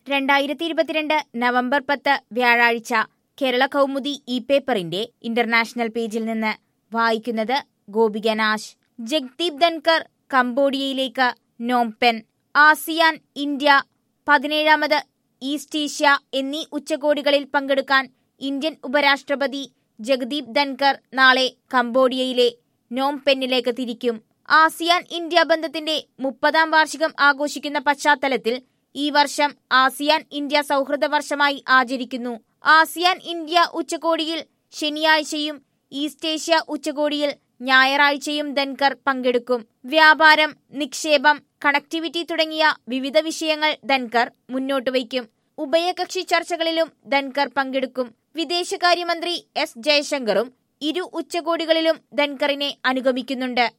രണ്ടായിരത്തി ഇരുപത്തിരണ്ട് നവംബർ പത്ത് വ്യാഴാഴ്ച കേരള കൗമുദി ഇ പേപ്പറിന്റെ ഇന്റർനാഷണൽ പേജിൽ നിന്ന് വായിക്കുന്നത് ഗോപിക നാശ് ജഗ്ദീപ് ധൻകർ കംബോഡിയയിലേക്ക് നോംപെൻ ആസിയാൻ ഇന്ത്യ പതിനേഴാമത് ഈസ്റ്റ് ഏഷ്യ എന്നീ ഉച്ചകോടികളിൽ പങ്കെടുക്കാൻ ഇന്ത്യൻ ഉപരാഷ്ട്രപതി ജഗദീപ് ധൻകർ നാളെ കംബോഡിയയിലെ നോംപെന്നിലേക്ക് തിരിക്കും ആസിയാൻ ഇന്ത്യ ബന്ധത്തിന്റെ മുപ്പതാം വാർഷികം ആഘോഷിക്കുന്ന പശ്ചാത്തലത്തിൽ ഈ വർഷം ആസിയാൻ ഇന്ത്യ സൗഹൃദ വർഷമായി ആചരിക്കുന്നു ആസിയാൻ ഇന്ത്യ ഉച്ചകോടിയിൽ ശനിയാഴ്ചയും ഈസ്റ്റ് ഏഷ്യ ഉച്ചകോടിയിൽ ഞായറാഴ്ചയും ധൻകർ പങ്കെടുക്കും വ്യാപാരം നിക്ഷേപം കണക്ടിവിറ്റി തുടങ്ങിയ വിവിധ വിഷയങ്ങൾ ധൻകർ മുന്നോട്ട് വയ്ക്കും ഉഭയകക്ഷി ചർച്ചകളിലും ധൻകർ പങ്കെടുക്കും വിദേശകാര്യമന്ത്രി എസ് ജയശങ്കറും ഇരു ഉച്ചകോടികളിലും ധൻകറിനെ അനുഗമിക്കുന്നുണ്ട്